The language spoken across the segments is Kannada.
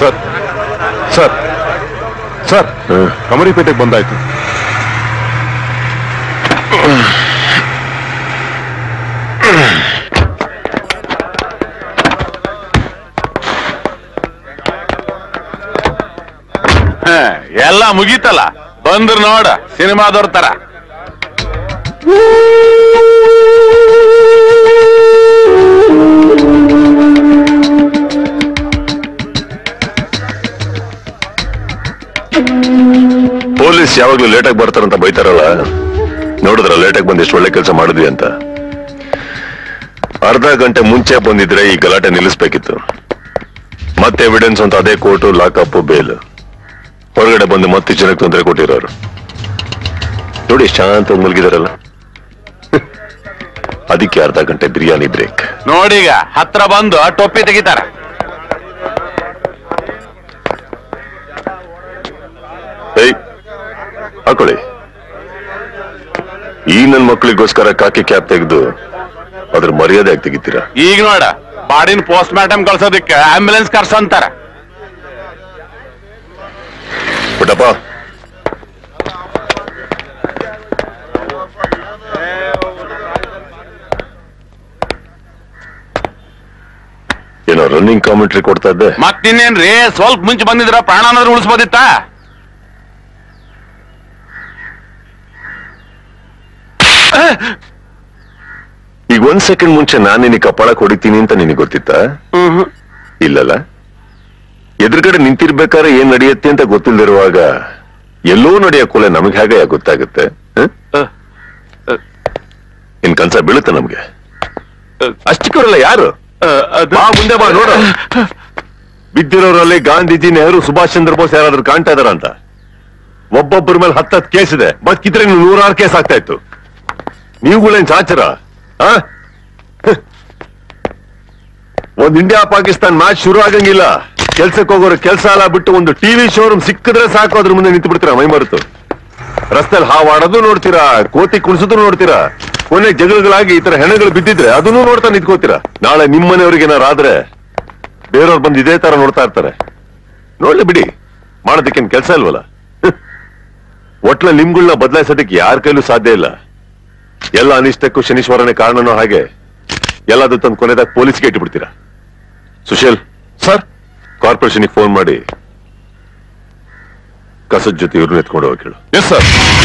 ಸರ್ ಸರ್ ಸರ್ ಕಮರಿಪೇಟೆಗೆ ಬಂದಾಯ್ತು ಹ, ಎಲ್ಲ ಮುಗೀತಲ್ಲ ಬಂದ್ರು ನೋಡ ಸಿನಿಮಾದವ್ರ ತರ ಪೊಲೀಸ್ ಯಾವಾಗ್ಲೂ ಲೇಟಾಗಿ ಬರ್ತಾರಂತ ಬೈತಾರಲ್ಲ ನೋಡಿದ್ರ ಲೇಟಾಗಿ ಬಂದು ಎಷ್ಟು ಒಳ್ಳೆ ಕೆಲಸ ಮಾಡಿದ್ವಿ ಅಂತ ಅರ್ಧ ಗಂಟೆ ಮುಂಚೆ ಬಂದಿದ್ರೆ ಈ ಗಲಾಟೆ ನಿಲ್ಲಿಸ್ಬೇಕಿತ್ತು ಮತ್ತೆ ಎವಿಡೆನ್ಸ್ ಅಂತ ಅದೇ ಕೋರ್ಟು ಲಾಕಪ್ ಬೇಲ್ ಹೊರಗಡೆ ಬಂದು ಮತ್ತೆ ಜನಕ್ಕೆ ತೊಂದರೆ ಕೊಟ್ಟಿರೋರು ನೋಡಿ ಎಷ್ಟ್ ಶಾಂತ ಮಲಗಿದಾರಲ್ಲ ಅದಕ್ಕೆ ಅರ್ಧ ಗಂಟೆ ಬಿರಿಯಾನಿ ಬ್ರೇಕ್ ನೋಡೀಗ ಹತ್ರ ಬಂದು ಟೊಪ್ಪಿ ತೆಗಿತಾರ ಏಯ್ ಹಾಕೊಳ್ಳಿ ಈ ನನ್ ಮಕ್ಕಳಿಗೋಸ್ಕರ ಕಾಕಿ ಕ್ಯಾಪ್ ತೆಗೆದು ಅದ್ರ ಮರ್ಯಾದೆ ಆಗಿ ತೆಗಿತೀರಾ ಈಗ ನೋಡ ಬಾಡಿನ ಪೋಸ್ಟ್ ಮಾರ್ಟಮ್ ಕಳ್ಸೋದಕ್ಕೆ ಆಂಬ್ಯುಲೆನ್ಸ್ ಕರ್ಸಂತಾರ ಪುಟ್ಟಪ್ಪ ಏನೋ ರನ್ನಿಂಗ್ ಕಾಮೆಂಟ್ರಿ ಕೊಡ್ತಾ ಇದ್ದೆ ಮತ್ತಿನ್ನೇನ್ರಿ ಸ್ವಲ್ಪ ಮುಂಚೆ ಬಂದಿದ್ರ ಪ್ರಾಣನಾದ್ರೂ ಉಳಿಸ್ಬೋದಿತ್ತ ಈಗ ಒಂದ್ ಸೆಕೆಂಡ್ ಮುಂಚೆ ನಾನು ನಿನಗೆ ಕಪಾಳಕ್ ಹೊಡಿತೀನಿ ಅಂತ ನಿನಗೆ ಗೊತ್ತಿತ್ತಾ ಇಲ್ಲಲ್ಲ ಎದುರುಗಡೆ ನಿಂತಿರ್ಬೇಕಾದ್ರೆ ಏನ್ ನಡೆಯುತ್ತೆ ಅಂತ ಗೊತ್ತಿಲ್ದಿರುವಾಗ ಎಲ್ಲೋ ನಡೆಯೋ ಕೊಲೆ ನಮಗೆ ಹೇಗೆ ಗೊತ್ತಾಗುತ್ತೆ ಹ? ಇನ್ ಕನ್ಸ ಬೀಳುತ್ತೆ ನಮ್ಗೆ ಅಷ್ಟಕ್ಕವರಲ್ಲ ಯಾರು ಬಾ ಮುಂದೆ ಬಾ ನೋಡು ಬಿದ್ದಿರೋರಲ್ಲಿ ಗಾಂಧೀಜಿ ನೆಹರು ಸುಭಾಷ್ ಚಂದ್ರ ಬೋಸ್ ಯಾರಾದ್ರೂ ಕಾಣ್ತಾ ಇದಾರ ಅಂತ ಒಬ್ಬೊಬ್ಬರ ಮೇಲೆ ಹತ್ತತ್ತು ಕೇಸ್ ಇದೆ ಬದುಕಿದ್ರೆ ಇನ್ನು ನೂರಾರು ಕೇಸ್ ಆಗ್ತಾ ಇತ್ತು ನೀವುಗಳೇನ್ ಚಾಚರ ಆ? ಹ. ಒಂದ್ ಇಂಡಿಯಾ ಪಾಕಿಸ್ತಾನ್ ಮ್ಯಾಚ್ ಶುರು ಆಗಂಗಿಲ್ಲ ಕೆಲ್ಸಕ್ಕೆ ಹೋಗೋರು ಕೆಲಸ ಎಲ್ಲ ಬಿಟ್ಟು ಒಂದು ಟಿವಿ ಶೋರೂಮ್ ಸಿಕ್ಕಿದ್ರೆ ಸಾಕು ಅದ್ರ ಮುಂದೆ ನಿಂತು ಬಿಡ್ತೀರಾ ಮೈ ಮರೆತು ರಸ್ತೆಯಲ್ಲಿ ಹಾವಾಡೋದು ನೋಡ್ತೀರಾ ಕೋತಿ ಕುಣಿಸೋದು ನೋಡ್ತೀರಾ ಕೊನೆ ಜಗಳಗಳಾಗಿ ಈ ತರ ಹೆಣಗಳು ಬಿದ್ದಿದ್ರೆ ಅದನ್ನು ನೋಡ್ತಾ ನಿಂತ್ಕೋತೀರಾ ನಾಳೆ ನಿಮ್ಮನೆಯವ್ರಿಗೆ ಏನಾರ ಆದ್ರೆ ಬೇರೆಯವ್ರು ಬಂದು ಇದೇ ತರ ನೋಡ್ತಾ ಇರ್ತಾರೆ ನೋಡ್ಲಿ ಬಿಡಿ ಮಾಡೋದಕ್ಕೇನ್ ಕೆಲಸ ಇಲ್ವಲ್ಲ ಹ್ಮ್. ಒಟ್ಲ ನಿಮ್ಗಳನ್ನ ಬದಲಾಯಿಸೋದಕ್ಕೆ ಯಾರ ಕೈಲೂ ಸಾಧ್ಯ ಇಲ್ಲ ಎಲ್ಲ ಅನಿಷ್ಟಕ್ಕೂ ಶನೀಶ್ವರನೇ ಕಾರಣನೋ ಹಾಗೆ ಎಲ್ಲಾದ್ರೂ ತಂದು ಕೊನೆದಾಗ ಪೊಲೀಸ್ಗೆ ಇಟ್ಬಿಡ್ತೀರಾ ಸುಶೀಲ್ ಸರ್ ಕಾರ್ಪೊರೇಷನ್ಗೆ ಫೋನ್ ಮಾಡಿ ಕಸದ ಜೊತೆ ಇವ್ರನ್ನ ಎತ್ಕೊಂಡು ಹೋಗಿ ಕೇಳು ಎಸ್ ಸರ್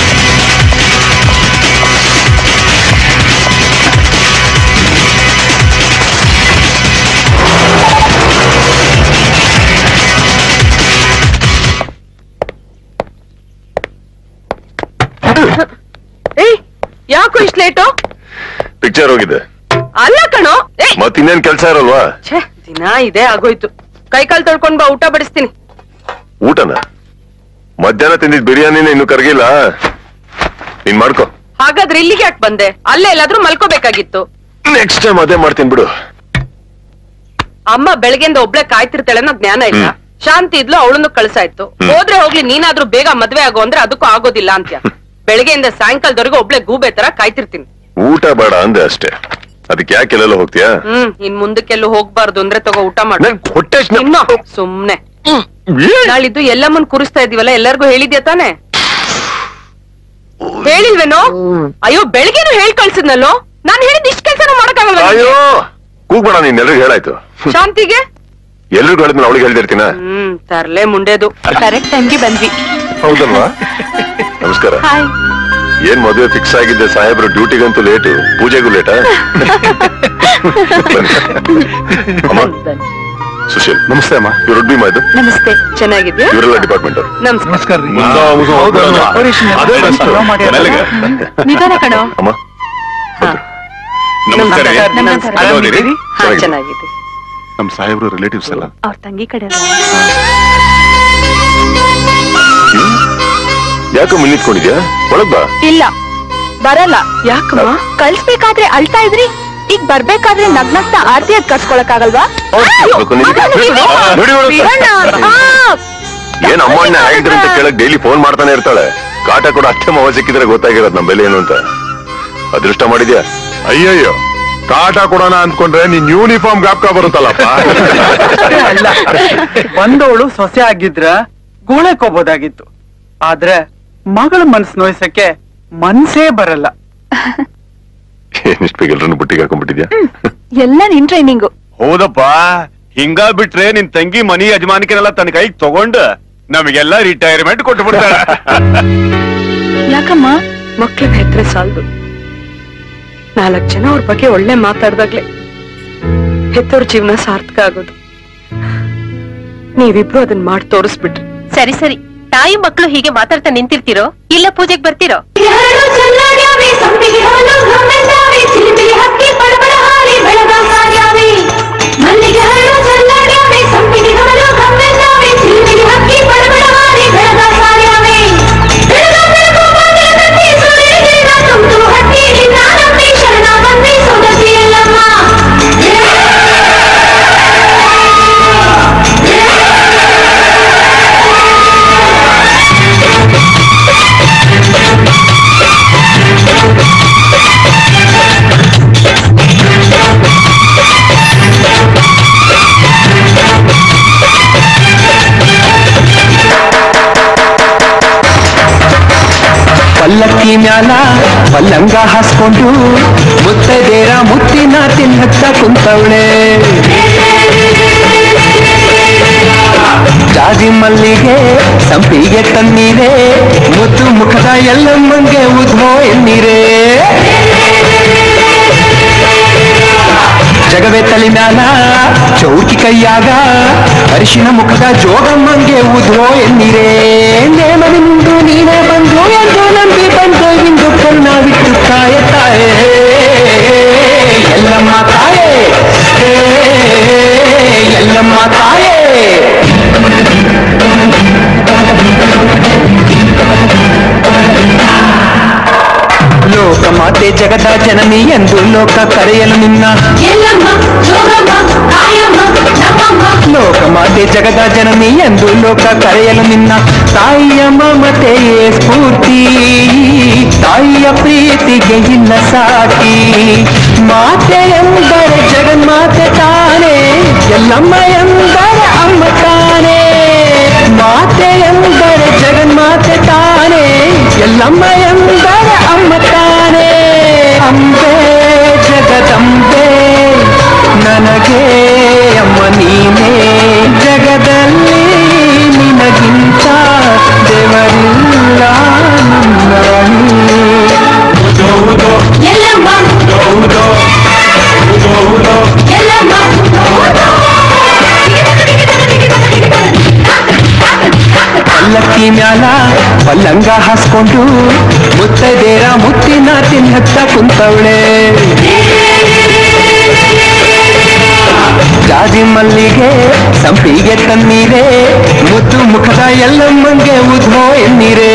ಏಯ್ ಯಾಕೋ ಇಷ್ಟ ಲೇಟು ಪಿಕ್ಚರ್ ಹೋಗಿದೆ ಅಲ್ಲ ಕಣೋ ಏಯ್ ಮತ್ತಿನ್ನೇನ್ ಕೆಲಸ ಇರಲ್ವಾ ಛೇ ದಿನ ಇದೇ ಆಗೋಯ್ತು ಕೈ ಕಾಲ್ ತೊಳ್ಕೊಂಡ್ ಬಾ ಊಟ ಬಡಿಸ್ತೀನಿ ಊಟನ ಮಧ್ಯಾಹ್ನ ತಿಂದಿದ್ ಬಿರಿಯಾನಿನ ಇನ್ನು ಕರಗಿಲ್ಲ ನೀನ್ ಮಾಡ್ಕೋ ಹಾಗಾದ್ರೆ ಇಲ್ಲಿಗೆ ಯಾಕೆ ಬಂದೆ ಅಲ್ಲೇ ಎಲ್ಲಾದ್ರೂ ಮಲ್ಕೋಬೇಕಾಗಿತ್ತು ನೆಕ್ಸ್ಟ್ ಟೈಮ್ ಅದೇ ಮಾಡ್ತೀನಿ ಬಿಡು ಅಮ್ಮ ಬೆಳಗ್ಗೆಯಿಂದ ಒಬ್ಳೆ ಕಾಯ್ತಿರ್ತಾಳೆ ಅನ್ನೋ ಜ್ಞಾನ ಇಲ್ಲ ಹ್ಮ್. ಶಾಂತಿ ಇದ್ಲು ಅವಳನ್ನು ಕಳ್ಸಾಯ್ತು ಹ್ಮ್. ಹೋದ್ರೆ ಹೋಗ್ಲಿ ನೀನಾದ್ರೂ ಬೇಗ ಮದ್ವೆ ಆಗೋ ಅಂದ್ರೆ ಅದಕ್ಕೂ ಆಗೋದಿಲ್ಲ ಅಂತ್ಯ ಬೆಳಗ್ಗೆಯಿಂದ ಸಾಯಂಕಾಲದವರೆಗೂ ಒಬ್ಳೆ ಗೂಬೆ ತರ ಕಾಯ್ತಿರ್ತೀನಿ ಊಟ ಬೇಡ ಅಂದೆ ಅಷ್ಟೇ ಅದಕ್ಕೆ ಯಾಕೆ ಎಲ್ಲೆಲ್ಲ ಹೋಗ್ತೀಯಾ ಹ್ಮ್ ಇನ್ ಮುಂದಕ್ಕೆಲ್ಲೂ ಹೋಗ್ಬಾರ್ದು ಅಂದ್ರೆ ತಗೋ ಊಟ ಮಾಡು ನನ್ ಹೊಟ್ಟೆ ಸ್ನ- ಇನ್ನು ಸುಮ್ನೆ ಏನ್? ನಾಳಿದ್ದು ಎಲ್ಲಮ್ಮನ್ ಕೂರಿಸ್ತಾ ಇದೀವಲ್ಲ ಎಲ್ಲರಿಗೂ ಹೇಳಿದ್ಯಾ ತಾನೆ ಹೇಳಿಲ್ವೇನೋ ಅಯ್ಯೋ ಬೆಳಿಗ್ಗೆನು ಹೇಳ್ ಕಳ್ಸಿದ್ನಲ್ಲೋ ನಾನ್ ಹೇಳಿದ್ ಇಷ್ಟ ಕೆಲ್ಸನೂ ಮಾಡಕ್ಕಾಗಲ್ವಾ ಅಯ್ಯೋ ನಿನ್ಗೆ? ಕೂಗ್ಬೇಡ ನೀನ್ ಎಲ್ರಿಗೂ ಹೇಳಾಯ್ತು ಶಾಂತಿಗೆ ಎಲ್ರಿಗೂ ಹೇಳಿದ್ಮೇಲೆ ಅವಳಿಗೆ ಹೇಳ್ದಿರ್ತೀನ ಹ್ಮ್ ತರ್ಲೆ ಮುಂಡೆದು ಕರೆಕ್ಟ್ ಟೈಮ್ಗೆ ಬಂದ್ವಿ ಹೌದಲ್ವಾ ನಮಸ್ಕಾರ ಹಾಯ್ ಏನ್ ಮದುವೆ ಫಿಕ್ಸ್ ಆಗಿದ್ದೆ ಸಾಹೇಬ್ರು ಡ್ಯೂಟಿಗಂತೂ ಲೇಟು ಪೂಜೆಗೂ ಲೇಟಾ ಬನ್ನಿ. ಅಮ್ಮ ಸುಶೀಲ್ ನಮಸ್ತೆ ಅಮ್ಮ ಇವ್ರು ರುಡ್ಬಿ ಮಾಯ್ದು ನಮಸ್ತೆ ಚೆನ್ನಾಗಿದ್ಯಾ ಇವರೆಲ್ಲ ಡಿಪಾರ್ಟ್ಮೆಂಟ್ ಅವ್ರು ನಮಸ್ಕಾರ ಅದೇ best. ಮೆಲ್ಲಗೆ. ನಿಧಾನ ಕಣೋ ಅಮ್ಮ ನಮಸ್ಕಾರ ನಮಸ್ಕಾರ. ಅಲ್ಲೋದಿರಿ? ಹಾ ಚೆನ್ನಾಗಿದೆ. ಚೆನ್ನಾಗಿದೆ ನಮ್ ಸಾಹೇಬ್ರು ರಿಲೇಟಿವ್ಸ್ ಎಲ್ಲ ಅವ್ರ ತಂಗಿ ಕಡೆ ಯಾಕೋ ಮಿನ್ನಿಟ್ಕೊಂಡಿದ್ಯಾ ಒಳಗ್ ಬಾ ಇಲ್ಲ ಬರಲ್ಲ ಯಾಕಮ್ಮ ಕಳ್ಸ್ಬೇಕಾದ್ರೆ ಅಳ್ತಾ ಇದ್ರಿ ಈಗ ಬರ್ಬೇಕಾದ್ರೆ ನಗ್ನಗ್ತಾ ಆರ್ತಿ ಅದ್ ಕರ್ಸ್ಕೊಳಕ್ಕಾಗಲ್ವಾ ಬೇಕು ನಿನಗೆ. ನೋಡಿ ಇವಳು. ಏನ್ ಅಮ್ಮ ಅಣ್ಣ ಹೇಗಿದ್ರು ಅಂತ ಕೇಳಕ್ ಡೈಲಿ ಫೋನ್ ಮಾಡ್ತಾನೆ ಇರ್ತಾಳೆ ಕಾಟ ಕೂಡ ಅಷ್ಟೇ ಮವ ಸಿಕ್ಕಿದ್ರೆ ಗೊತ್ತಾಗಿರೋದು ನಮ್ ಬೆಲೆ ಏನು ಅಂತ ಅದೃಷ್ಟ ಮಾಡಿದ್ಯಾ ಅಯ್ಯಯ್ಯೋ ಕಾಟ ಕೊಡೋಣ ಅಂದ್ಕೊಂಡ್ರೆ ನಿನ್ ಯೂನಿಫಾರ್ಮ್ ಗಾಪ್ಕ ಬರುತ್ತಲ್ಲಪ್ಪ ಅಷ್ಟೇ ಅಲ್ಲ ಬಂದವಳು ಸೊಸೆ ಆಗಿದ್ರ ಗೋಳಕೋಬೋದಾಗಿತ್ತು ಆದ್ರೆ ಮಗಳ ಮನ್ಸ್ ನೋಯ್ಸಕ್ಕೆ ಮನ್ಸೇ ಬರಲ್ಲ ಏನಿಷ್ಟು ಬೇಗ ಎಲ್ರನ್ನು ಬುಟ್ಟಿಗೆ ಹಾಕೊಂಡ್ಬಿಟ್ಟಿದ್ಯಾ ಎಲ್ಲ ನಿನ್ ಟ್ರೈನಿಂಗು ಹೌದಪ್ಪ ಹಿಂಗ ಬಿಟ್ರೆ ನಿನ್ ತಂಗಿ ಮನಿ ಯಜಮಾನಿಕೆನೆಲ್ಲ ತನ್ನ ಕೈಗೆ ತಗೊಂಡು ನಮಗೆಲ್ಲ ರಿಟೈರ್ಮೆಂಟ್ ಕೊಟ್ಟು ಬಿಡ್ತಾಳೆ ಯಾಕಮ್ಮ ಮಕ್ಳು ಹೆತ್ರೆ ಸಾಲದು ನಾಲ್ಕ್ ಜನ ಅವ್ರ ಬಗ್ಗೆ ಒಳ್ಳೆ ಮಾತಾಡ್ದಾಗ್ಲೆ ಹೆತ್ತವ್ರ ಜೀವನ ಸಾರ್ಥಕ ಆಗೋದು ನೀವಿಬ್ರು ಅದನ್ನ ಮಾಡಿ ತೋರಿಸ್ಬಿಟ್ರಿ ಸರಿ ಸರಿ ತಾಯಿ ಮಕ್ಕಳು ಹೀಗೆ ಮಾತಾಡ್ತಾ ನಿಂತಿರ್ತೀರೋ ಇಲ್ಲ ಪೂಜೆಗೆ ಬರ್ತೀರೋ ಎರಡು ಚಲ್ಲಾಡ್ಯಾವೆ ಸಂಪಿಗೆ ಹಾಲು ಗಮ್ಮೆಂದಾವೆ ಚಿಲಿಪಿಲಿ ಹಕ್ಕಿ ಪಡಬಡ ಹಾರಿ ಬೆಳಗ ಸಾರ್ಯಾವೆ ಮಲ್ಲಿಗೆ ಹಣ್ಣು ಚಲ್ಲಾಡ್ಯಾವೆ ಸಂಪಿಗೆ ಹಾಲು ಗಮ್ಮೆಂದಾವೆ ಚಿಲಿಪಿಲಿ ಹಕ್ಕಿ ಪಡಬಡ ಹಾರಿ ಬೆಳಗ ಸಾರ್ಯಾವೆ ಬೆಳಗ ಬೆಳಗು ಬಂದೆ ಗಟ್ಟಿ ಸೂರ್ಯನಿಗಿರಿನ ತುಂಬ್ತು ಹಟ್ಟಿ ನಿನ್ನ ನಂಬಿ ಶರಣ ಬಂದಿ ಸೊಗಸಿ ಎಲ್ಲಮ್ಮ ಪಲ್ಲಕ್ಕಿ ಮ್ಯಾಲ ಪಲ್ಲಂಗ ಹಾಸ್ಕೊಂಡು ಮುತ್ತದೇರ ಮುತ್ತಿನ ತಿನ್ನತ್ತ ಕುಂತವಳೆ ಜಾಜಿ ಮಲ್ಲಿಗೆ ಸಂಪಿಗೆ ತನ್ನೀರೆ ಮುತ್ತು ಮುಖದ ಎಲ್ಲಮ್ಮಂಗೆ ಉದ್ಮೋ ಎನ್ನೀರೇ ಜಗವೇ ತಲೆ ಮ್ಯಾಲ ಚೌಕಿ ಕೈಯಾಗ ಅರಿಶಿನ ಮುಖದ ಜೋಗಮ್ಮಂಗೆ ಉದ್ವೋ ಎನ್ನೀರೇ ನೇಮ ನಿಂದು ನೀನೇ ಬಂದು ಎಂದು ನಂಬಿ ಬಂದು ಇಂದು ಕರ್ಣ ಬಿಟ್ಟು ತಾಯ ತಾಯೇ ಎಲ್ಲಮ್ಮ ತಾಯೇ ಹೇ, ಎಲ್ಲಮ್ಮ ತಾಯೇ ಲೋಕ ಮಾತೆ ಜಗದ ಜನನಿ ಎಂದು ಲೋಕ ಕರೆಯಲು ನಿನ್ನ ಎಲ್ಲಮ್ಮ ಜೋಗಮ್ಮ ಕಾಯಮ್ಮ ನಮ್ಮಮ್ಮ ಲೋಕ ಮಾತೆ ಜಗದ ಜನನಿ ಎಂದು ಲೋಕ ಕರೆಯಲು ನಿನ್ನ ತಾಯಿಯ ಮಮತೆಯೇ ಸ್ಫೂರ್ತಿ ತಾಯಿಯ ಪ್ರೀತಿಗೆ ಇಲ್ಲ ಸಾಟಿ ಮಾತೆ ಎಂದರೆ ಜಗನ್ಮಾತೆ ತಾನೇ ಎಲ್ಲಮ್ಮ ಎಂದರೆ ಅಮ್ಮ ತಾನೇ ಮಾತೆ ಎಂದರೆ ಜಗನ್ಮಾತೆ ತಾನೇ ಎಲ್ಲಮ್ಮ ಎಂದರೆ ಅಮ್ಮ ತಾನೇ ಅಂಬೆ ಜಗದಂಬೆ ನನಗೆ ಅಮ್ಮ ನೀನೇ ಜಗದಲ್ಲಿ ನಿನಗಿಂತ ದೇವರಿಲ್ಲ ಎಲ್ಲಮ್ಮ ಎಲ್ಲಮ್ಮ ಪಲ್ಲಕ್ಕಿ ಮ್ಯಾಲ ಪಲ್ಲಂಗ ಹಾಸ್ಕೊಂಡು ಮುತ್ತದೇರ ಮುತ್ತಿನ ತಿನ್ನತ್ತ ಕುಂತವಳೆ ಜಾಜಿ ಮಲ್ಲಿಗೆ ಸಂಪಿಗೆ ತನ್ನೀರೆ ಮುದ್ದು ಮುಖದ ಎಲ್ಲಮ್ಮಂಗೆ ಉದ್ಮೋ ಎನ್ನೀರೇ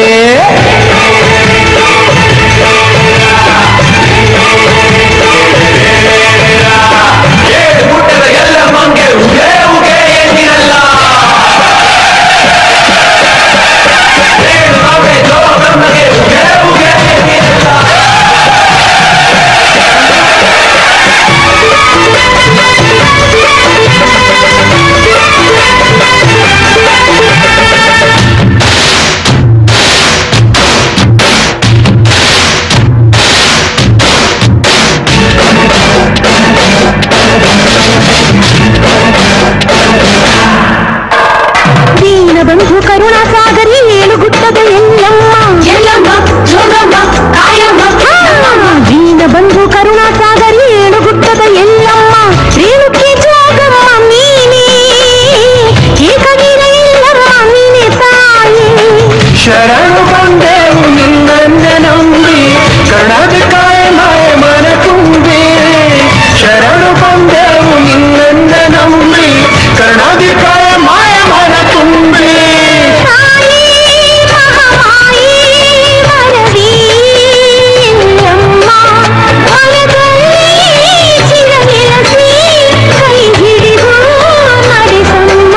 ದೀನ ಬಂಧು ಕರುಣಾ ಸಾಗರಿ ಏಳು ಗುಟ್ಟದ ಎಲ್ಲಮ್ಮ ಎಲ್ಲಮ್ಮ ಜೋಗಮ್ಮ ಕಾಯಮ್ಮ ದೀನ ಬಂಧು ಕರುಣಾ ಸಾಗರಿ ಏಳು ಗುಟ್ಟದ ಎಲ್ಲಮ್ಮ ರೇಣುಕಿ ಜೋಗಮ್ಮ ನೀನೇ ಏಕವೀರ ಎಲ್ಲಮ್ಮ ನೀನೆ ತಾಯಿ ಶರಣು ಬಂದೆವು ನಿನ್ನ ನಂಬಿ ಕಣದ ಕಾಯ ಮಾಯ ಮನ ತುಂಬಿ ಶರಣು ಬಂದೆವು ನಿನ್ನ ನಂಬಿ ಕರ್ಣದ ಕಾಯ ಮಾಯ ಮನ ತುಂಬಿ ತಾಯಿ ಮಹಾಮಾಯಿ ವರದಿ ಎಲ್ಲಮ್ಮ ಹೊಲದಲ್ಲಿ ಚಿರನಿರಸಿ ಕೈ ಹಿಡಿದು ನಡೆಸಮ್ಮ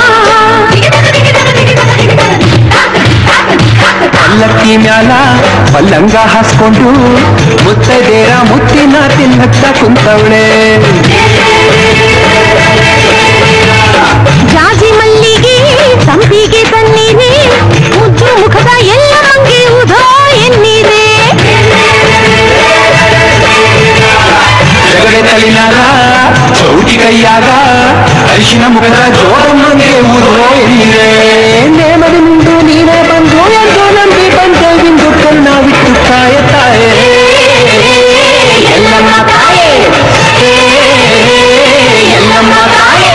ಪಲ್ಲಕ್ಕಿ ಮ್ಯಾಲ ಪಲ್ಲಂಗ ಹಾಸ್ಕೊಂಡು ಮುತ್ತೈದೇರ ಮುತ್ತಿನ ತಿನ್ನತ್ತ ಕುಂತವಳೆ ಜಾಜಿ ಮಲ್ಲಿಗೆ ಸಂಪಿಗೆ ತನ್ನೀರೆ ಮುದ್ದು ಮುಖದ ಎಲ್ಲ ಮಂಗೆ ಉದೋ ಎನ್ನೀರೆ ಜಗಡೆ ತಳಿನಾಗ ಚೌಟಿ ಕೈಯಾಗ ಅರಿಶಿನ ಮುಖದ ಜೋರಮ್ಮಂಗೆ ಊರೋ ಎಲ್ಲಿದೆ ನೇಮದಿ ಮುಂದು ನೀನೇ ಬಂದು ಎಂದು ನಂಬಿ ಬಂದೆ ಇಂದು ಕಣ್ಣಾವಿಟ್ಟು ಕಾಯತಾಯೇ ಎಲ್ಲಮ್ಮ ತಾಯೇ ಏ, ಎಲ್ಲಮ್ಮ ತಾಯೇ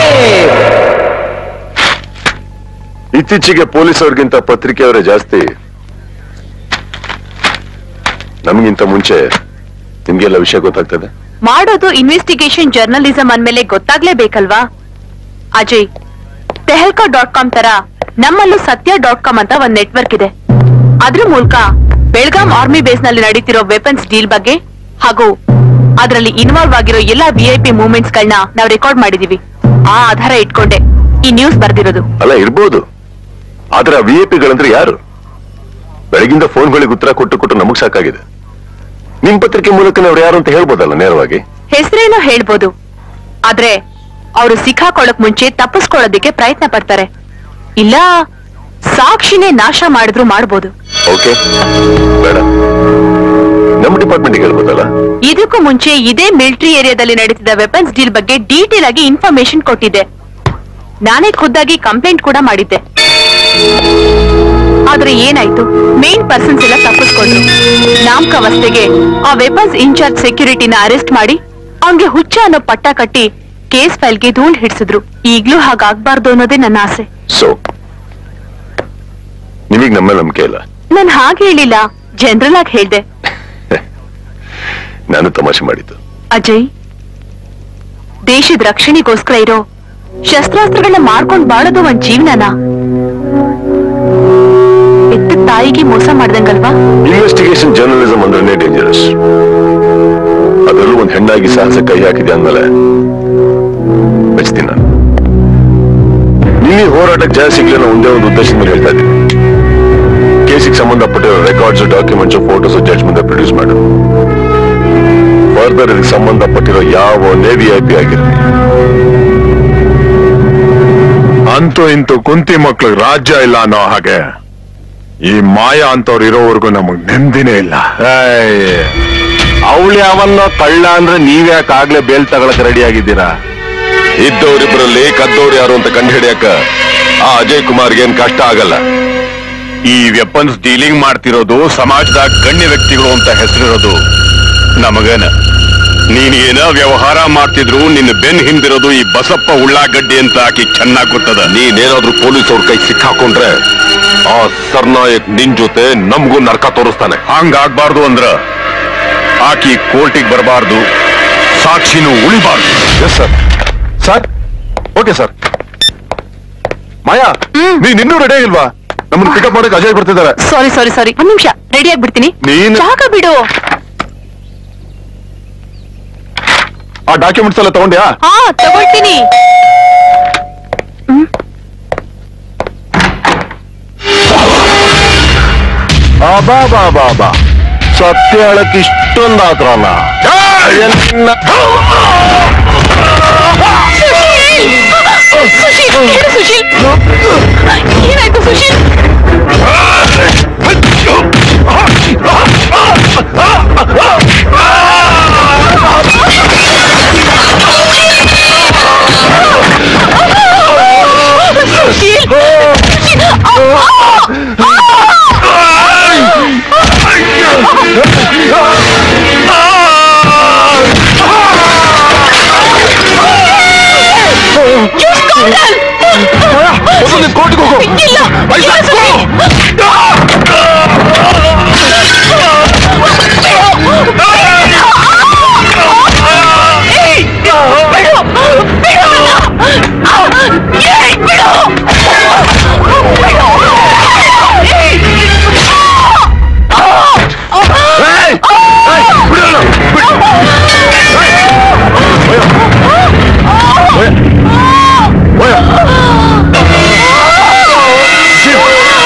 ಇತ್ತೀಚೆಗೆ ಪೊಲೀಸವ್ರಿಗಿಂತ ಪತ್ರಿಕೆಯವರೇ ಜಾಸ್ತಿ ನಮಗಿಂತ ಮುಂಚೆ ನಿಮ್ಗೆಲ್ಲ ವಿಷಯ ಗೊತ್ತಾಗ್ತದೆ ಮಾಡೋದು ಇನ್ವೆಸ್ಟಿಗೇಷನ್ ಜರ್ನಲಿಸಂ ಅಂದ್ಮೇಲೆ ಗೊತ್ತಾಗ್ಲೇಬೇಕಲ್ವಾ ಅಜಯ್ ತೆಹಲ್ಕಾ ಡಾಟ್ ಕಾಮ್ ತರ ನಮ್ಮಲ್ಲೂ ಸತ್ಯ ಡಾಟ್ ಕಾಮ್ ಅಂತ ಒಂದ್ ನೆಟ್ವರ್ಕ್ ಇದೆ ಅದ್ರ ಮೂಲಕ ಬೆಳಗಾಂ ಆರ್ಮಿ ಬೇಸ್ ನಲ್ಲಿ ನಡೀತಿರೋ ವೆಪನ್ಸ್ ಡೀಲ್ ಬಗ್ಗೆ ಹಾಗೂ ಅದರಲ್ಲಿ ಇನ್ವಾಲ್ವ್ ಆಗಿರೋ ಎಲ್ಲಾ ವಿಐಪಿ ಮೂವ್ಮೆಂಟ್ಸ್ ಗಳನ್ನ ನಾವು ರೆಕಾರ್ಡ್ ಮಾಡಿದೀವಿ ಆ ಆಧಾರ ಇಟ್ಕೊಂಡೆ ಈ ನ್ಯೂಸ್ ಬರ್ದಿರೋದು ಅಲ್ಲ ಇರ್ಬೋದು ಆದ್ರೆ ಆ ವಿ ಐ ಪಿಗಳಂದ್ರೆ ಯಾರು ಬೆಳಗಿಂದ ಫೋನ್ಗಳಿಗೆ ಉತ್ತರ ಕೊಟ್ಟು ಕೊಟ್ಟು ನಮಗ್ ಸಾಕಾಗಿದೆ ನಿಮ್ ಪತ್ರಿಕೆ ಮೂಲಕ ಅವ್ರು ಯಾರು ಅಂತ ಹೇಳ್ಬೋದಲ್ಲ ನೇರವಾಗಿ ಹೆಸರೇನೋ ಹೇಳ್ಬೋದು ಆದ್ರೆ ಅವರು ಸಿಕ್ಕಾಕೊಳ್ಳಕ್ ಮುಂಚೆ ತಪ್ಪಿಸ್ಕೊಳ್ಳೋದಿಕ್ಕೆ ಪ್ರಯತ್ನ ಪಡ್ತಾರೆ ಇಲ್ಲ ಸಾಕ್ಷಿನೇ ನಾಶ ಮಾಡಿದ್ರು ಮಾಡ್ಬೋದು ಓಕೆ ಬೇಡ ನಮ್ಮ ಡಿಪಾರ್ಟ್ಮೆಂಟ್ಗೆ ಹೇಳ್ಬೋದಲ್ಲ ಇದಕ್ಕೂ ಮುಂಚೆ ಇದೇ ಮಿಲಿಟರಿ ಏರಿಯಾದಲ್ಲಿ ನಡೀತಿದ್ದ ವೆಪನ್ಸ್ ಡೀಲ್ ಬಗ್ಗೆ ಡೀಟೇಲ್ ಆಗಿ ಇನ್ಫಾರ್ಮೇಶನ್ ಕೊಟ್ಟಿದ್ದೆ ನಾನೇ ಖುದ್ದಾಗಿ ಕಂಪ್ಲೇಂಟ್ ಕೂಡ ಮಾಡಿದ್ದೆ ಆದ್ರೆ ಏನಾಯ್ತು ಮೇನ್ ಪರ್ಸನ್ಸ್ ಎಲ್ಲ ತಪ್ಪಿಸ್ಕೊಂಡ್ರು ನಾಮಕಾವಸ್ಥೆಗೆ ಆ ವೆಪನ್ಸ್ ಇನ್ಚಾರ್ಜ್ ಸೆಕ್ಯೂರಿಟಿನ ಅರೆಸ್ಟ್ ಮಾಡಿ ಅವ್ನ್ಗೆ ಹುಚ್ಚ ಅನ್ನೋ ಪಟ್ಟ ಕಟ್ಟಿ ಕೇಸ್ ಫೈಲ್ಗೆ ಧೂಳ್ ಹಿಡ್ಸಿದ್ರು ಈಗ್ಲೂ ಹಾಗಾಗ್ಬಾರ್ದು ಅನ್ನೋದೇ ನನ್ನ ಆಸೆ ಸೊ ನಿಮಗ್ ನಮ್ಮ ನಂಬಿಕೆ ಇಲ್ಲ ನಾನ್ ಹಾಗೆ ಹೇಳಿಲ್ಲ ಜನರಲ್ ಆಗಿ ಹೇಳ್ದೆ ನಾನು ತಮಾಷೆ ಮಾಡಿದ್ದು ಅಜಯ್ ದೇಶದ ರಕ್ಷಣೆಗೋಸ್ಕರ ಇರೋ ಶಸ್ತ್ರಾಸ್ತ್ರಗಳನ್ನ ಮಾರ್ಕೊಂಡ್ ಬಾಳೋದು ಒಂದ್ ಜೀವನನ ಎತ್ತ ತಾಯಿಗೆ ಮೋಸ ಮಾಡ್ದಂಗಲ್ವಾ ಇನ್ವೆಸ್ಟಿಗೇಷನ್ ಜರ್ನಲಿಸಂ ಅಂದ್ರೆ ಡೇಂಜರಸ್ ಅದರಲ್ಲೂ ಒಂದ್ ಹೆಣ್ಣಾಗಿ ಸಾಹಸ ಕೈ ಹಾಕಿದೆ ಅಂದ್ಮೇಲೆ ಮೆಚ್ತೀನಿ ನಾನು ಇಲ್ಲಿ ಹೋರಾಟಕ್ಕೆ ಜಯ ಸಿಗ್ಲಿ ಅನ್ನೋ ಒಂದೇ ಒಂದು ಉದ್ದೇಶದ ಮೇಲೆ ಹೇಳ್ತಾ ಇದ್ದೀನಿ ಕೇಸಿಗೆ ಸಂಬಂಧಪಟ್ಟಿರೋ ರೆಕಾರ್ಡ್ಸ್ ಡಾಕ್ಯುಮೆಂಟ್ಸ್ ಫೋಟೋಸ್ ಜಡ್ಜ್ ಮುಂದೆ ಪ್ರೊಡ್ಯೂಸ್ ಮಾಡು ಫರ್ದರ್ ಇದಕ್ಕೆ ಸಂಬಂಧಪಟ್ಟಿರೋ ಯಾವ ನೇವಿ ಐ ಪಿ ಆಗಿರಲಿ ಅಂತೂ ಇಂತೂ ಕುಂತಿ ಮಕ್ಳಿಗೆ ರಾಜ್ಯ ಇಲ್ಲ ಅನ್ನೋ ಹಾಗೆ ಈ ಮಾಯ ಅಂತವ್ರು ಇರೋವರೆಗೂ ನಮಗ್ ನೆಮ್ಮದಿನೇ ಇಲ್ಲ ಅವಳು ಯಾವನ್ನ ಕಳ್ಳ ಅಂದ್ರೆ ನೀವ್ಯಾಕೆ ಆಗ್ಲೇ ಬೇಲ್ ತಗೊಳಕ್ ರೆಡಿ ಆಗಿದ್ದೀರಾ ಇದ್ದವರಿಬ್ಬರಲ್ಲಿ ಕದ್ದವ್ರು ಯಾರು ಅಂತ ಕಂಡುಹಿಡಿಯಕ ಆ ಅಜಯ್ ಕುಮಾರ್ಗೆ ಏನ್ ಕಷ್ಟ ಆಗಲ್ಲ ಈ ವೆಪನ್ಸ್ ಡೀಲಿಂಗ್ ಮಾಡ್ತಿರೋದು ಸಮಾಜದಾಗ ಗಣ್ಯ ವ್ಯಕ್ತಿಗಳು ಅಂತ ಹೆಸರಿರೋದು ನಮಗೇನ ನೀನ್ ಏನ ವ್ಯವಹಾರ ಮಾಡ್ತಿದ್ರು ನಿನ್ನ ಬೆನ್ ಹಿಂದಿರೋದು ಈ ಬಸಪ್ಪ ಉಳ್ಳಾಗಡ್ಡಿ ಅಂತ ಆಕಿ ಚೆನ್ನಾಗ್ ಗೊತ್ತದ ನೀನೇನಾದ್ರೂ ಪೊಲೀಸ್ ಅವ್ರ ಕೈ ಸಿಕ್ಕಾಕೊಂಡ್ರೆ ಆ ಸರ್ನಾಯಕ್ ನಿನ್ ಜೊತೆ ನಮ್ಗೂ ನರ್ಕ ತೋರಿಸ್ತಾನೆ ಹಂಗಾಗ್ಬಾರ್ದು ಅಂದ್ರ ಆಕಿ ಕೋರ್ಟಿಗೆ ಬರಬಾರ್ದು ಸಾಕ್ಷಿನೂ ಉಳಿಬಾರ್ದು yes sir sir okay sir Maya ನೀನ್ ಇನ್ನೂ ರೆಡಿ ಆಗಿಲ್ವಾ ನಮ್ಮನ್ನ ಪಿಕಪ್ ಮಾಡಕ್ ಅಜಯ್ ಬರ್ತಿದ್ದಾರೆ ಸಾರಿ ಸಾರಿ ಸಾರಿ ಒಂದ್ ನಿಮಿಷ ರೆಡಿ ಆಗ್ಬಿಡ್ತೀನಿ ನೀನು- ಜಾಗ ಬಿಡು ಆ ಡಾಕ್ಯುಮೆಂಟ್ಸ್ ಎಲ್ಲ ತಗೊಂಡ್ಯಾ ಹಾ ತಗೊಳ್ತೀನಿ ಬಾ ಬಾ ಬಾ ಬಾ ಸತ್ಯ ಹೇಳಕ್ ಇಷ್ಟೊಂದು ಆತ್ರಲ್ಲ ಸುಶೀಲ್ ಹೇಳು ಸುಶೀಲ್ ಏನಾಯ್ತು ಸುಶೀಲ್ ಸುಶೀಲ್ ಕೋರ್ಟ್ಗೆ ಹೋಗು ಇಲ್ಲ ಇಲ್ಲ ಸುಶೀಲ್ ಏಯ್, ಬಿಡು, ಬಿಡು, ಬಿಡು. ಏಯ್, ಬಿಡು. ಬಿಡು. ಏಯ್. ಶಿವ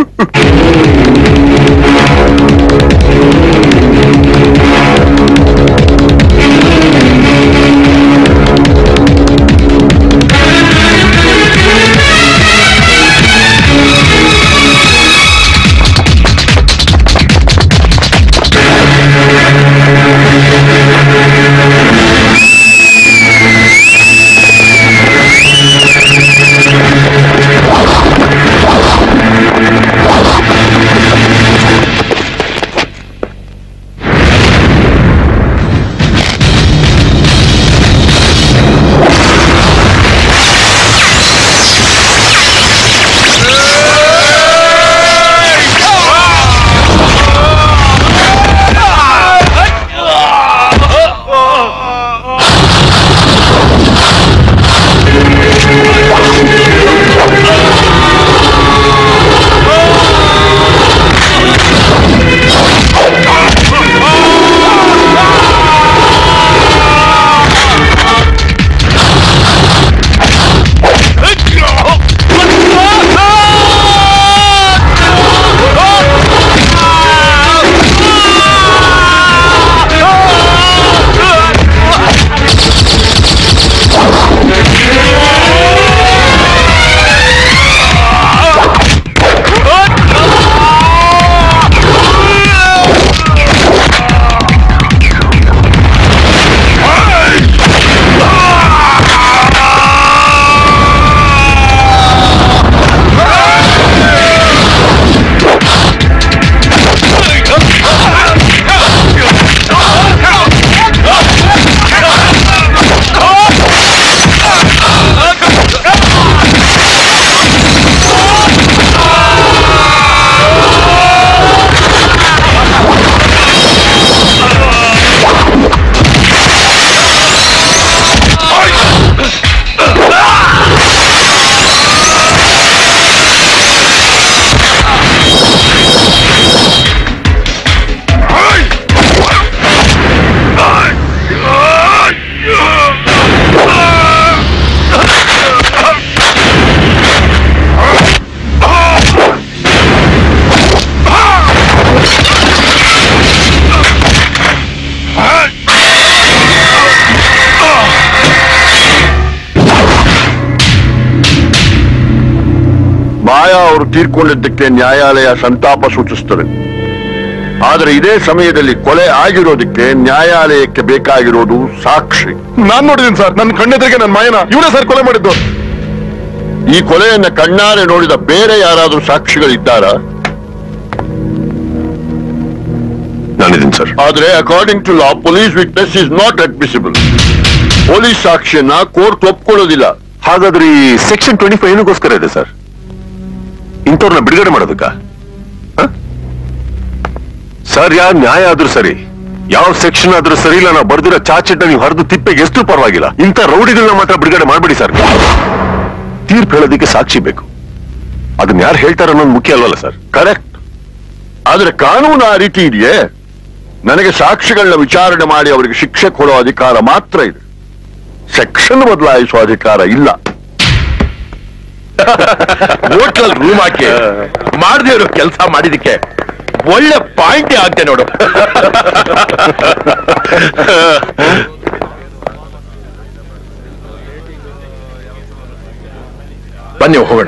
ಮಾಯಾ ಅವರು ತೀರ್ಕೊಂಡಿದ್ದಕ್ಕೆ ನ್ಯಾಯಾಲಯ ಸಂತಾಪ ಸೂಚಿಸುತ್ತದೆ ಆದರೆ ಇದೇ ಸಮಯದಲ್ಲಿ ಕೊಲೆ ಆಗಿರೋದಕ್ಕೆ ನ್ಯಾಯಾಲಯಕ್ಕೆ ಬೇಕಾಗಿರೋದು ಸಾಕ್ಷಿ ನಾನ್ ನೋಡಿದೀನಿ ಸರ್ ನನ್ನ ಕಣ್ಣೆದುರಿಗೆ ನನ್ನ ಮಾಯನ ಇವನೇ ಸರ್ ಕೊಲೆ ಮಾಡಿದ್ದು ಈ ಕೊಲೆಯನ್ನ ಕಣ್ಣಾರೆ ನೋಡಿದ ಬೇರೆ ಯಾರಾದ್ರೂ ಸಾಕ್ಷಿಗಳಿದ್ದಾರಾ ನಾನಿದ್ದೀನಿ ಸರ್ ಆದ್ರೆ according to law police witness is not admissible police ಸಾಕ್ಷಿಯನ್ನ ಕೋರ್ಟ್ ಒಪ್ಕೊಳ್ಳೋದಿಲ್ಲ ಹಾಗಾದ್ರೆ ಈ ಸೆಕ್ಷನ್ ಟ್ವೆಂಟಿ ಫೈವ್ ಏನಕ್ಕೋಸ್ಕರ ಇದೆ ಸರ್ ಇಂಥವ್ರನ್ನ ಬಿಡುಗಡೆ ಮಾಡೋದಕ್ಕ ಸರ್ ಯಾವ ನ್ಯಾಯ ಆದ್ರೂ ಸರಿ ಯಾವ ಸೆಕ್ಷನ್ ಆದ್ರೂ ಸರಿ ಇಲ್ಲ ನಾವು ಬರ್ದಿರೋ ಚಾಚಿಟ್ನ ನೀವು ಹರಿದು ತಿಪ್ಪೆಗೆ ಎಷ್ಟು ಪರವಾಗಿಲ್ಲ ಇಂಥ ರೌಡಿಗಳನ್ನ ಮಾತ್ರ ಬಿಡುಗಡೆ ಮಾಡ್ಬಿಡಿ ಸರ್ ತೀರ್ಪು ಹೇಳೋದಕ್ಕೆ ಸಾಕ್ಷಿ ಬೇಕು ಅದನ್ನ ಯಾರು ಹೇಳ್ತಾರ ಅನ್ನೋದು ಮುಖ್ಯ ಅಲ್ವಲ್ಲ ಸರ್ ಕರೆಕ್ಟ್ ಆದ್ರೆ ಕಾನೂನು ಆ ರೀತಿ ಇದೆಯೇ ನನಗೆ ಸಾಕ್ಷಿಗಳನ್ನ ವಿಚಾರಣೆ ಮಾಡಿ ಅವರಿಗೆ ಶಿಕ್ಷೆ ಕೊಡೋ ಅಧಿಕಾರ ಮಾತ್ರ ಇದೆ ಸೆಕ್ಷನ್ ಬದಲಾಯಿಸುವ ಅಧಿಕಾರ ಇಲ್ಲ ಹೋಟ್ಲಲ್ಲಿ ರೂಮ್ ಹಾಕಿ ಮಾಡದೇ ಇರೋ ಕೆಲಸ ಮಾಡಿದಕ್ಕೆ ಒಳ್ಳೆ ಪಾಯಿಂಟ್ ಆಗ್ತೆ ನೋಡು ಬನ್ನಿ ಹೋಗೋಣ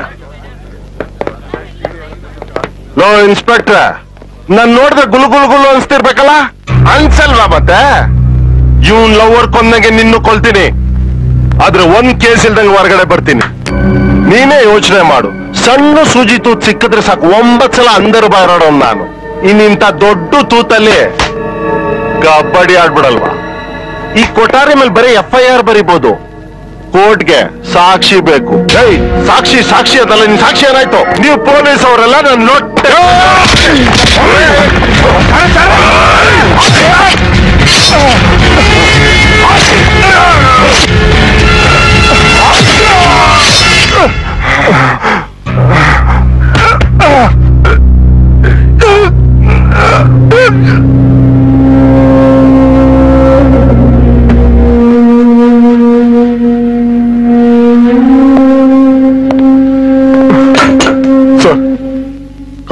ಲೋ ಇನ್ಸ್ಪೆಕ್ಟ್ರ ನಾನ್ ನೋಡಿದ್ರೆ ಗುಲು ಗುಲು ಗುಲು ಅನ್ಸ್ತಿರ್ಬೇಕಲ್ಲ ಅನ್ಸಲ್ವಾ ಮತ್ತೆ ಇವನ್ ಲವರ್ ಕೊಂದಂಗೆ ನಿನ್ನು ಕೊಲ್ತೀನಿ ಆದ್ರೆ ಒಂದ್ ಕೇಸ್ ಇಲ್ದಂಗೆ ಹೊರಗಡೆ ಬರ್ತೀನಿ ನೀನೇ ಯೋಚನೆ ಮಾಡು ಸಣ್ಣ ಸೂಜಿ ತೂತ್ ಸಿಕ್ಕಿದ್ರೆ ಸಾಕು ಒಂಬತ್ ಸಲ ಅಂದರು ಬಾರಾಡೋ ನಾನು ಇನ್ನಿಂತ ದೊಡ್ಡ ತೂತಲ್ಲಿ ಕಬಡ್ಡಿ ಆಡ್ಬಿಡಲ್ವಾ ಈ ಕೊಠಾರಿ ಮೇಲೆ ಬರೀ ಎಫ್ ಐ ಆರ್ ಬರಿಬೋದು ಕೋರ್ಟ್ಗೆ ಸಾಕ್ಷಿ ಬೇಕು ಏಯ್ ಸಾಕ್ಷಿ ಸಾಕ್ಷಿ ಅದಲ್ಲ ನಿನ್ ಸಾಕ್ಷಿ ಏನಾಯ್ತು ನೀವು ಪೊಲೀಸ್ ಅವರೆಲ್ಲ ನಾನು ನೋಡ್ತೆ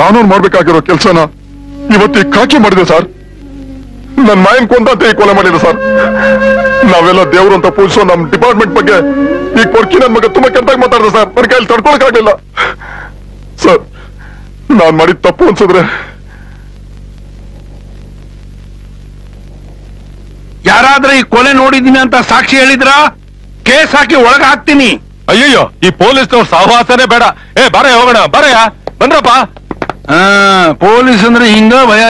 ಕಾನೂನು ಮಾಡ್ಬೇಕಾಗಿರೋ ಕೆಲ್ಸನ ಇವತ್ತು ಈ ಕಾಕಿ ಮಾಡಿದೆ ಸರ್ ನನ್ ಮಾಯನ್ ಕೊಂದಂತೆ ಈ ಕೊಲೆ ಮಾಡಿದೆ ಸರ್ ನಾವೆಲ್ಲ ದೇವ್ರು ಅಂತ ಪೂಜಿಸೋ ನಮ್ ಡಿಪಾರ್ಟ್ಮೆಂಟ್ ಬಗ್ಗೆ ಈ ಕೊರ್ಕಿ ನನ್ ಮಗ ತುಂಬಾ ಕೆಟ್ಟಾಗಿ ಮಾತಾಡಿದೆ ಸರ್ ನನ್ನ ಕೈಯಲ್ಲಿ ತಡ್ಕೊಳಕ್ ಆಗ್ಲಿಲ್ಲ ಸರ್ ನಾನ್ ಮಾಡಿದ ತಪ್ಪು ಅನ್ಸಿದ್ರೆ ಯಾರಾದ್ರೂ ಈ ಕೊಲೆ ನೋಡಿದೀನಿ ಅಂತ ಸಾಕ್ಷಿ ಹೇಳಿದ್ರ ಕೇಸ್ ಹಾಕಿ ಒಳಗ ಹಾಕ್ತೀನಿ ಅಯ್ಯಯ್ಯೋ ಈ ಪೊಲೀಸ್ನವ್ರ ಸಹವಾಸನೇ ಬೇಡ ಏ ಬಾರ ಹೋಗೋಣ ಬಾರಯ್ಯ ಬಂದ್ರಪ್ಪ ಪೊಲೀಸ್ ಅಂದ್ರೆ ಹಿಂಗ ಭಯ